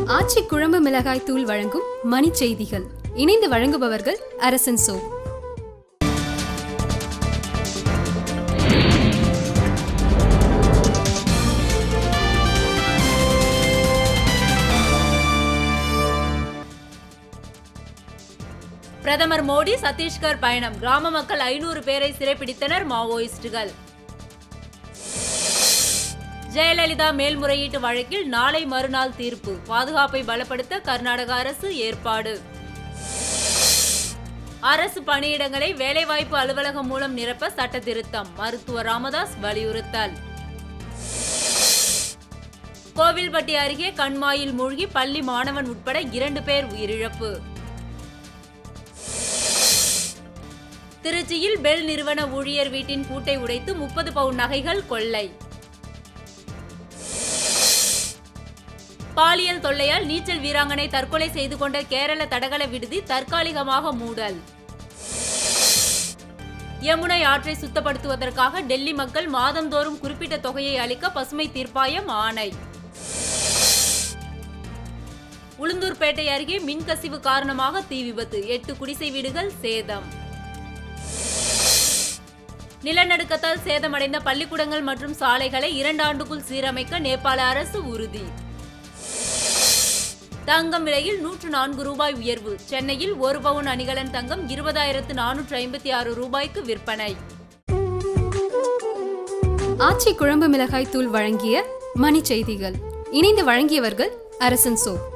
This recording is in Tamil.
ஆச்சி குழம்பு மிளகாய் தூள் வழங்கும் மணி செய்திகள் இணைந்து வழங்குபவர்கள் அரசன் சோ பிரதமர் மோடி சத்தீஸ்கர் பயணம் கிராம மக்கள் ஐநூறு பேரை சிறைப்பிடித்தனர் மாவோயிஸ்டுகள் ஜெயலலிதா மேல்முறையீட்டு வழக்கில் நாளை மறுநாள் தீர்ப்பு பாதுகாப்பை பலப்படுத்த கர்நாடக அரசு ஏற்பாடு அரசு பணியிடங்களை வேலைவாய்ப்பு அலுவலகம் மூலம் நிரப்ப சட்ட திருத்தம் மருத்துவர் ராமதாஸ் வலியுறுத்தல் கோவில்பட்டி அருகே கண்மாயில் மூழ்கி பள்ளி மாணவன் உட்பட இரண்டு பேர் உயிரிழப்பு திருச்சியில் பெல் நிறுவன ஊழியர் வீட்டின் பூட்டை உடைத்து முப்பது பவுன் நகைகள் கொள்ளை பாலியல் தொல்லையால் நீச்சல் வீராங்கனை தற்கொலை செய்து கொண்ட கேரள தடகள விடுதி தற்காலிகமாக மூடல் யமுனை ஆற்றை சுத்தப்படுத்துவதற்காக டெல்லி மக்கள் மாதந்தோறும் குறிப்பிட்ட தொகையை அளிக்க பசுமை தீர்ப்பாயம் ஆணை உளுந்தூர்பேட்டை அருகே மின்கசிவு காரணமாக தீ விபத்து எட்டு குடிசை வீடுகள் சேதம் நிலநடுக்கத்தால் சேதமடைந்த பள்ளிக்கூடங்கள் மற்றும் சாலைகளை இரண்டு ஆண்டுக்குள் சீரமைக்க நேபாள அரசு உறுதி தங்கம் விலையில் நூற்று நான்கு ரூபாய் உயர்வு சென்னையில் ஒரு பவுன் அணிகலன் தங்கம் இருபதாயிரத்து நானூற்று ஐம்பத்தி ஆறு ரூபாய்க்கு விற்பனை ஆச்சி குழம்பு மிளகாய் தூள் வழங்கிய மணி செய்திகள் இணைந்து வழங்கியவர்கள் அரசன் சோ